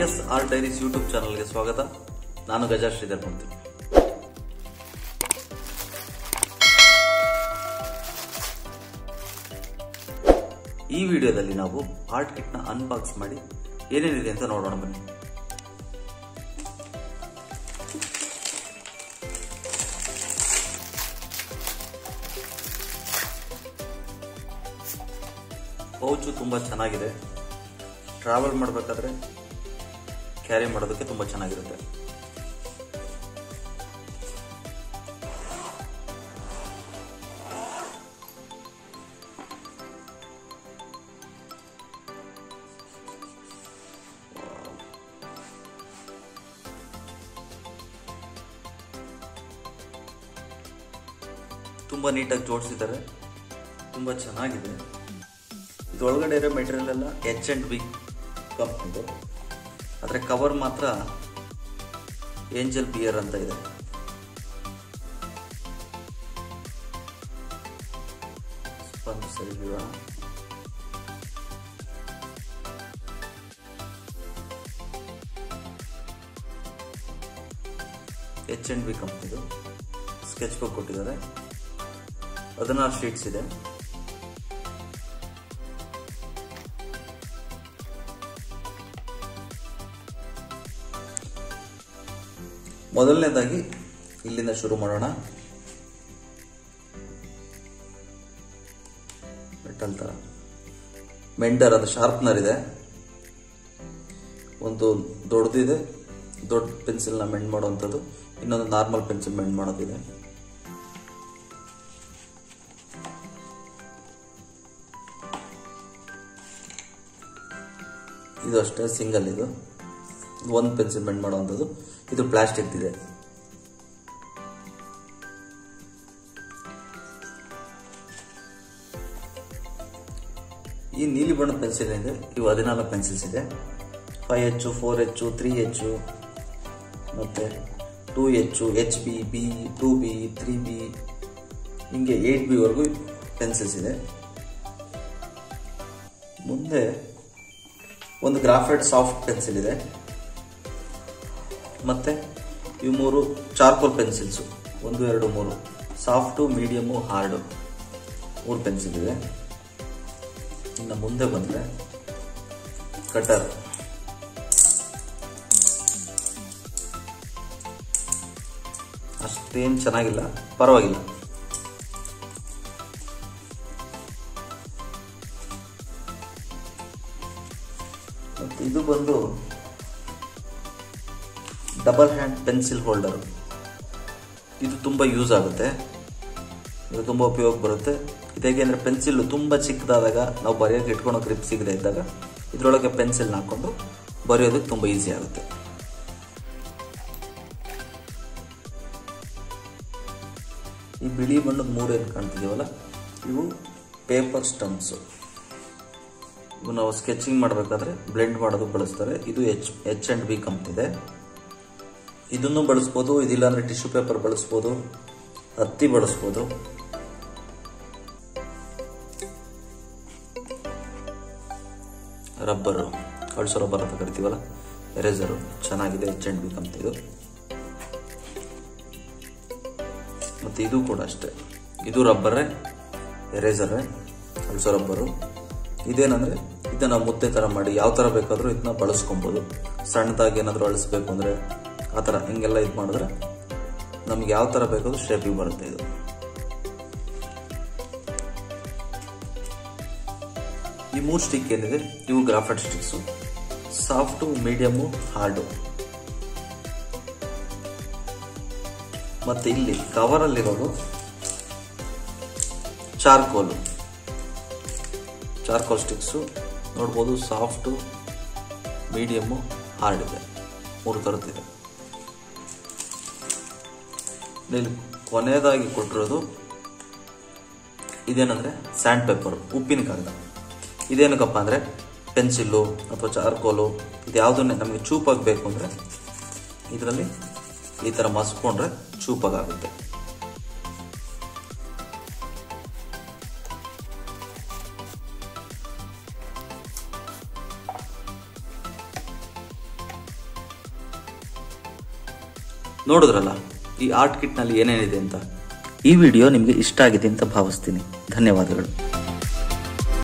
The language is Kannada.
ಎಸ್ ಆರ್ ಡೈರೀಸ್ ಯೂಟ್ಯೂಬ್ ಚಾನಲ್ಗೆ ಸ್ವಾಗತ ನಾನು ಗಜಾ ಶ್ರೀಧರ್ ಮೂರ್ತಿ ಈ ವಿಡಿಯೋದಲ್ಲಿ ನಾವು ಆರ್ಟ್ ಕಿಟ್ನ ಅನ್ಬಾಕ್ಸ್ ಮಾಡಿ ಏನೇನಿದೆ ಅಂತ ನೋಡೋಣ ಬನ್ನಿ ಪೌಚು ತುಂಬ ಚೆನ್ನಾಗಿದೆ ಟ್ರಾವೆಲ್ ಮಾಡಬೇಕಾದ್ರೆ ಕ್ಯಾರಿ ಮಾಡೋದಕ್ಕೆ ತುಂಬ ಚೆನ್ನಾಗಿರುತ್ತೆ ತುಂಬ ನೀಟಾಗಿ ಜೋಡಿಸಿದ್ದಾರೆ ತುಂಬ ಚೆನ್ನಾಗಿದೆ ಇದರೊಳಗಡೆ ಇರೋ ಮೆಟೀರಿಯಲ್ ಎಲ್ಲ ಎಚ್ ಆ್ಯಂಡ್ ಬಿ ಕಂಪ್ನಿದು ಆದರೆ ಕವರ್ ಮಾತ್ರ ಏಂಜಲ್ ಬಿಯರ್ ಅಂತ ಇದೆ ಸ್ಪಂಜ್ ಸರಿ ಬಿಡೋಣ ಎಚ್ ಆ್ಯಂಡ್ ಬಿ ಕಂಪ್ನಿದು ಸ್ಕೆಚ್ ಬುಕ್ ಕೊಟ್ಟಿದ್ದಾರೆ ಹದಿನಾರು ಶೀಟ್ಸ್ ಇದೆ ಮೊದಲನೇದಾಗಿ ಇಲ್ಲಿಂದ ಶುರು ಮಾಡೋಣ ಮೆಟಲ್ ತರ ಮೆಂಡರ್ ಅದು ಶಾರ್ಪ್ನರ್ ಇದೆ ಒಂದು ದೊಡ್ಡದಿದೆ ದೊಡ್ಡ ಪೆನ್ಸಿಲ್ನ ಮೆಂಡ್ ಮಾಡುವಂಥದ್ದು ಇನ್ನೊಂದು ನಾರ್ಮಲ್ ಪೆನ್ಸಿಲ್ ಮೆಂಡ್ ಮಾಡೋದಿದೆ ಇದು ಅಷ್ಟೇ ಸಿಂಗಲ್ ಇದು ಒಂದು ಪೆನ್ಸಿಲ್ ಮೆಂಡ್ ಮಾಡುವಂಥದ್ದು ಇದು ಪ್ಲಾಸ್ಟಿಕ್ ಇದೆ ಈ ನೀಲಿ ಬಣ್ಣದ ಪೆನ್ಸಿಲ್ ಇದೆ ಇವು ಹದಿನಾಲ್ಕು ಪೆನ್ಸಿಲ್ಸ್ ಇದೆ five H four H three H ಮತ್ತು two H H B B two B three B ಹಿಂಗೆ ಏಯ್ಟ್ ಬಿವರೆಗೂ ಪೆನ್ಸಿಲ್ಸ್ ಇದೆ ಮುಂದೆ ಒಂದು ಗ್ರಾಫೈಟ್ ಸಾಫ್ಟ್ ಪೆನ್ಸಿಲ್ ಇದೆ ಮತ್ತು ಇವು ಮೂರು ಚಾರ್ಕೋಲ್ ಪೆನ್ಸಿಲ್ಸು ಒಂದು ಎರಡು ಮೂರು ಸಾಫ್ಟು ಮೀಡಿಯಮು ಹಾರ್ಡು ಮೂರು ಪೆನ್ಸಿಲ್ ಇದೆ ಇನ್ನು ಮುಂದೆ ಬಂದರೆ ಕಟರ್ ಅಷ್ಟೇನು ಚೆನ್ನಾಗಿಲ್ಲ ಪರವಾಗಿಲ್ಲ ಮತ್ತು ಇದು ಬಂದು ಡಬಲ್ ಹ್ಯಾಂಡ್ ಪೆನ್ಸಿಲ್ ಹೋಲ್ಡರ್ ಇದು ತುಂಬ ಯೂಸ್ ಆಗುತ್ತೆ ಇದು ತುಂಬ ಉಪಯೋಗ ಬರುತ್ತೆ ಇದೇಗೆ ಅಂದರೆ ಪೆನ್ಸಿಲ್ ತುಂಬ ಚಿಕ್ಕದಾದಾಗ ನಾವು ಬರೆಯೋಕೆ ಇಟ್ಕೊಳೋ ಗ್ರಿಪ್ ಸಿಗದೆ ಇದ್ದಾಗ ಇದರೊಳಗೆ ಪೆನ್ಸಿಲ್ನ ಹಾಕ್ಕೊಂಡು ಬರೆಯೋದಕ್ಕೆ ತುಂಬ ಈಸಿ ಆಗುತ್ತೆ ಈ ಬಿಳಿ ಬಣ್ಣದ ಮೂರು ಏನು ಕಾಣ್ತಿದೀವಲ್ಲ ಇವು ಪೇಪರ್ ಸ್ಟಂಪ್ಸು ಇವು ನಾವು ಸ್ಕೆಚಿಂಗ್ ಮಾಡಬೇಕಾದ್ರೆ ಬ್ಲೆಂಡ್ ಮಾಡೋದು ಬಳಸ್ತಾರೆ ಇದು ಎಚ್ ಎಚ್ ಆ್ಯಂಡ್ ಬಿ ಕಂಪ್ನಿದೆ ಇದನ್ನು ಬಳಸ್ಬೋದು ಇದಿಲ್ಲ ಅಂದರೆ ಟಿಶ್ಯೂ ಪೇಪರ್ ಬಳಸ್ಬೋದು ಹತ್ತಿ ಬಳಸ್ಬೋದು ರಬ್ಬರು ಅಳಿಸೋ ರಬ್ಬರ್ ಅಂತ ಕರಿತೀವಲ್ಲ ಎರೇಸರು ಚೆನ್ನಾಗಿದೆ ಎಚ್ ಆ್ಯಂಡ್ ಬಿ ಕಂಪ್ನಿದು ಮತ್ತು ಇದು ಕೂಡ ಅಷ್ಟೇ ಇದು ರಬ್ಬರೇ ಎರೇಸರೇ ಅಳಿಸೋ ರಬ್ಬರು ಇದೇನಂದರೆ ಇದನ್ನು ಮುದ್ದೆ ಥರ ಮಾಡಿ ಯಾವ ಥರ ಬೇಕಾದರೂ ಇದನ್ನ ಬಳಸ್ಕೊಬೋದು ಸಣ್ಣದಾಗಿ ಏನಾದರೂ ಅಳಿಸ್ಬೇಕು ಅಂದರೆ ಆ ಥರ ಹಿಂಗೆಲ್ಲ ಇದು ಮಾಡಿದ್ರೆ ನಮ್ಗೆ ಯಾವ ಥರ ಬೇಕಾದ್ರೂ ಶೇಪಿಗೆ ಬರುತ್ತೆ ಇದು ಈ ಮೂರು ಸ್ಟಿಕ್ ಏನಿದೆ ಇವು graphite sticks soft medium hard ಮತ್ತು ಇಲ್ಲಿ ಕವರಲ್ಲಿರೋದು ಚಾರ್ಕೋಲು ಚಾರ್ಕೋಲ್ ಸ್ಟಿಕ್ಸು ನೋಡ್ಬೋದು ಸಾಫ್ಟು ಮೀಡಿಯಮ್ಮು ಹಾರ್ಡ್ ಇದೆ ಮೂರು ಥರದ್ದಿದೆ ಇಲ್ಲಿ ಕೊನೆಯದಾಗಿ ಕೊಟ್ಟಿರೋದು ಇದೇನಂದರೆ ಸ್ಯಾಂಡ್ ಪೇಪರ್ ಉಪ್ಪಿನ ಕಾಗದ ಇದೇನಕ್ಕಪ್ಪ ಅಂದರೆ ಪೆನ್ಸಿಲ್ಲು ಅಥವಾ ಚಾರ್ಕೋಲು ಇದು ಯಾವುದನ್ನೇ ನಮಗೆ ಚೂಪಾಗಿ ಬೇಕು ಅಂದರೆ ಇದರಲ್ಲಿ ಈ ಥರ ಮಸ್ಕೊಂಡ್ರೆ ಚೂಪಾಗುತ್ತೆ ನೋಡಿದ್ರಲ್ಲ ಈ ಆರ್ಟ್ ಕಿಟ್ನಲ್ಲಿ ಏನೇನಿದೆ ಅಂತ ಈ ವಿಡಿಯೋ ನಿಮಗೆ ಇಷ್ಟ ಆಗಿದೆ ಅಂತ ಭಾವಿಸ್ತೀನಿ ಧನ್ಯವಾದಗಳು